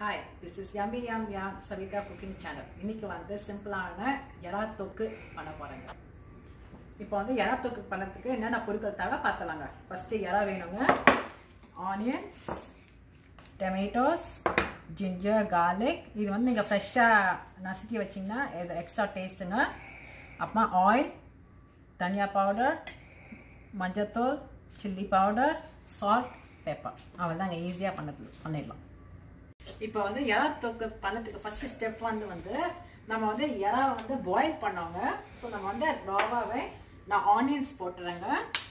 hi this is yummy yum yum Savitha cooking channel இன்னைக்கு வந்து சிம்பிளான எறா தொக்கு பண்ண போகிறேங்க இப்போ வந்து எறா தொக்கு பண்ணதுக்கு என்னென்ன பொருட்கள் தேவை பார்த்தலாங்க ஃபஸ்ட்டு எறா வேணுங்க ஆனியன்ஸ் டொமேட்டோஸ் ஜிஞ்சர் garlic இது வந்து நீங்கள் ஃப்ரெஷ்ஷாக நசுக்கி வச்சிங்கன்னா இது எக்ஸ்ட்ரா டேஸ்ட்டுங்க அப்புறமா ஆயில் தனியா பவுடர் மஞ்சத்தூள் சில்லி பவுடர் சால்ட் பெப்பர் அவள் தாங்க ஈஸியாக பண்ணது பண்ணிடலாம் இப்போ வந்து எறா தொக்கு பண்ணதுக்கு ஃபர்ஸ்ட் ஸ்டெப் வந்து வந்து நம்ம வந்து எறா வந்து பாயில் பண்ணோங்க ஸோ நம்ம வந்து ராவாவே நான் ஆனியன்ஸ் போட்டுறேங்க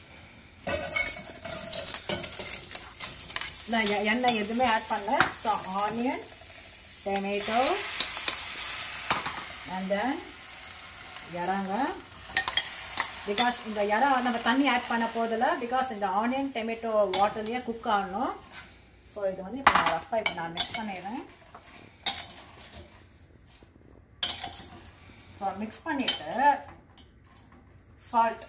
நான் எ- எண்ணெய் எதுவுமே ஆட் பண்ணல so onion tomato and then இறாங்க பிகாஸ் இந்த இறா நம்ம தண்ணி ஆட் பண்ண போதில் பிகாஸ் இந்த ஆனியன் டொமேட்டோ வாட்டர்லேயே குக் ஆகணும் ஸோ இது வந்து இப்போ நான் ரஃபாக இப்போ நான் மிக்ஸ் பண்ணிடுறேன் ஸோ மிக்ஸ் பண்ணிவிட்டு சால்ட்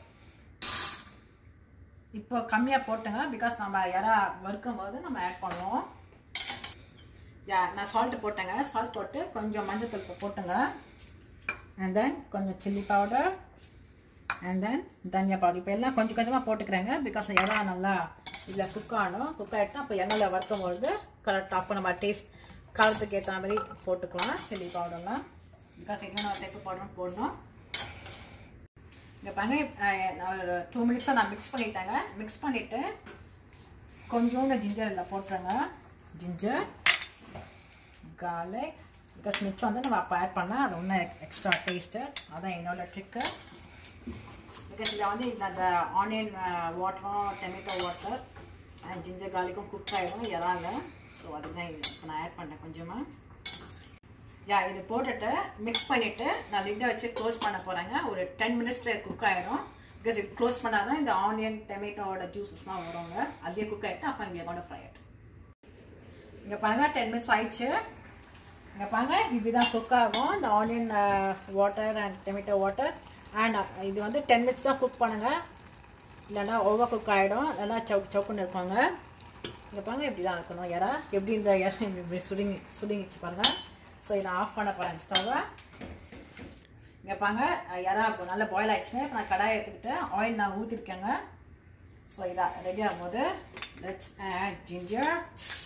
இப்போ கம்மியாக போட்டுங்க பிகாஸ் நம்ம இறா வறுக்கும் போது நம்ம ஆட் பண்ணுவோம் யா நான் சால்ட் போட்டேங்க சால்ட் போட்டு கொஞ்சம் மஞ்சத்தூள் போ- போட்டுங்க அண்ட் தென் கொஞ்சம் சில்லி பவுடர் அண்ட் தென் தனியா பவுடர் இப்போ எல்லாம் கொஞ்சம் கொஞ்சமாக போட்டுக்கிறேங்க பிகாஸ் இறா நல்லா இதில் குக் ஆகணும் குக் ஆகிட்டா அப்போ எண்ணெயில் வறுக்கும்பொழுது கரெக்டாக அப்போ நம்ம டேஸ்ட் காரத்துக்கு ஏற்ற மாதிரி போட்டுக்கலாம் சில்லி பவுடர்லாம் பிகாஸ் என்னென்ன சேர்ப்பு பவுடரும் போடணும் இங்கே பாருங்க அஹ், நான் ஒரு டூ மினிட்ஸாக நான் மிக்ஸ் பண்ணிட்டேங்க மிக்ஸ் பண்ணிவிட்டு கொஞ்சோண்டு ஜிஞ்சர் இதில் போட்டுருங்க ஜிஞ்சர் garlic பிகாஸ் மிச்சம் வந்து நம்ம அப்போ ஆட் பண்ணால் அது இன்னும் எக்ஸ்ட்ரா டேஸ்ட்டு அதான் என்னோட ட்ரிக்கு பிகாஸ் இதில் வந்து இந்த அந்த ஆனியன் வாட்டரும் டொமேட்டோ வாட்டர் அண்ட் ஜிஞ்சர் கார்லிக்கும் குக் ஆகிடும் இறாங்க ஸோ அதுதான் இது இப்போ நான் ஆட் பண்ணேன் கொஞ்சமாக யா இது போட்டுட்டு மிக்ஸ் பண்ணிவிட்டு நான் லிட்டை வச்சு க்ளோஸ் பண்ண போகிறேங்க ஒரு டென் மினிட்ஸில் குக் ஆகிடும் பிகாஸ் இது க்ளோஸ் பண்ணால் தான் இந்த ஆனியன் டொமேட்டோட ஜூஸஸ்லாம் வருவாங்க அதுலேயே குக் ஆகிட்டு அப்போ இங்கே கொண்டு ஃப்ரை ஆகிட்டு இங்கே பாருங்க டென் மினிட்ஸ் ஆயிடுச்சு இங்கே பாருங்க இப்படிதான் குக் ஆகும் இந்த onion water and tomato water and இது வந்து டென் மினிட்ஸ் தான் குக் பண்ணுங்க இல்லைன்னா ஓவர் குக் ஆகிடும் இல்லைன்னா சவுக் சவுக்குன்னு இருப்பாங்க இங்கே பாருங்க இப்படி தான் இருக்கணும் இறா எப்படி இந்த இறா இப்படி சுருங்கி சுருங்கிச்சு பாருங்க ஸோ இதை ஆஃப் பண்ண போகிறேன் ஸ்டவ்வை இங்கே பாருங்க இறா இப்போ நல்லா பாயில் ஆயிடுச்சுங்க இப்போ நான் கடாயை எடுத்துக்கிட்டு ஆயில் நான் ஊற்றிருக்கேங்க ஸோ இதா ரெடி ஆகும்போது let's add ginger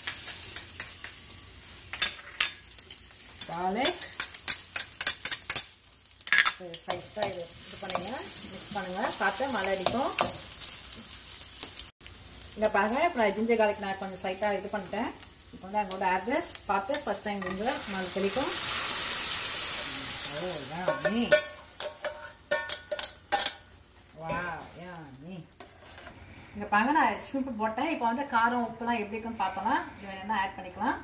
garlic so சைஸாக இது இது பண்ணுங்க மிக்ஸ் பண்ணுங்க பார்த்து மழை அடிக்கும் இங்கே பாருங்க இப்போ நான் ஜிஞ்சர் garlic நான் கொஞ்சம் சைட்டாக இது பண்ணிட்டேன் இப்போ வந்து அங்கோட ஆட்ரஸ் பார்த்து ஃபஸ்ட் டைம் ஜிஞ்சர் மழை தெளிக்கும் ஓ யாமி வா யாமி இங்கே பாருங்க நான் ஸ்வீப்பு போட்டேன் இப்போ வந்து காரம் உப்புலாம் எப்படி இருக்குன்னு பார்த்தோம்னா இது வேணா ஆட் பண்ணிக்கலாம்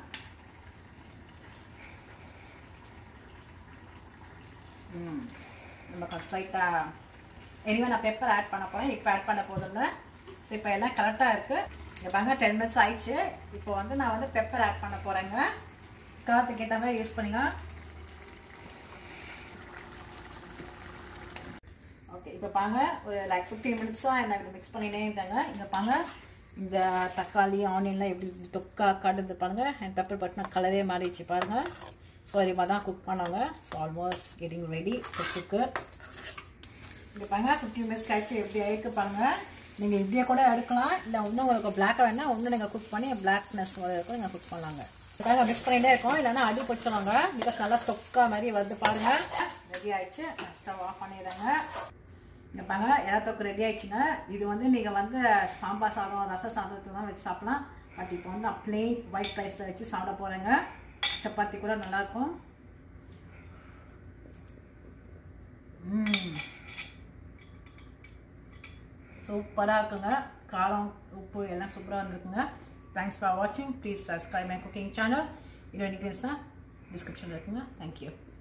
ம் நம்ம கொஞ்சம் ஸ்லைட்டாக எனிவே நான் பெப்பர் ஆட் பண்ண போகிறேன் இப்போ ஆட் பண்ண போதில்ல ஸோ இப்போ எல்லாம் கரெக்டாக இருக்குது இங்கே பாருங்க டென் மினிட்ஸ் ஆயிடுச்சு இப்போ வந்து நான் வந்து பெப்பர் ஆட் பண்ண போகிறேங்க காரத்துக்கு ஏற்ற மாதிரி யூஸ் பண்ணுங்க ஓகே இப்போ பாருங்க ஒரு லைக் ஃபிஃப்டீன் மினிட்ஸாக என்ன இப்படி மிக்ஸ் பண்ணினே இருந்தாங்க இங்கே பாருங்க இந்த தக்காளி ஆனியன்லாம் எப்படி இப்படி தொக்கா கடுந்து பாருங்க அண்ட் பெப்பர் பட்டினா கலரே மாறிடுச்சு பாருங்க ஸோ இது மாதிரி தான் குக் பண்ணாங்க so almost getting ready cook இங்கே பாருங்க ஃபிஃப்டீன் மினிட்ஸ் கழிச்சு எப்படி ஆயிருக்கு பாருங்க நீங்கள் இப்படியே கூட எடுக்கலாம் இல்லை இன்னும் உங்களுக்கு பிளாக்காக வேணால் இன்னும் நீங்கள் குக் பண்ணி பிளாக்னஸ் இருக்கும் நீங்கள் குக் பண்ணலாங்க இதுக்காக மிக்ஸ் பண்ணிகிட்டே இருக்கோம் இல்லைன்னா அடி பிடிச்சிடுவாங்க பிகாஸ் நல்லா தொக்கா மாதிரி வருது பாருங்க ரெடி ஆயிடுச்சு ஸ்டவ் ஆஃப் பண்ணிடுறாங்க இங்கே பாருங்க இறா தொக்கு ரெடி ஆயிடுச்சுங்க இது வந்து நீங்கள் வந்து சாம்பார் சாதம் ரச சாதத்துலாம் வச்சு சாப்பிடலாம் பட் இப்போ வந்து நான் பிளெயின் ஒயிட் ரைஸில் வச்சு சாப்பிட போகிறேங்க சப்பாத்தி கூட நல்லாயிருக்கும் ம் சூப்பராக இருக்குங்க காரம் உப்பு எல்லாம் சூப்பராக இருந்திருக்குங்க தேங்க்ஸ் ஃபார் வாட்சிங் please subscribe my cooking channel இன்னும் இன்க்ரீஸ் தான் டிஸ்கிரிப்ஷனில் இருக்குங்க தேங்க்யூ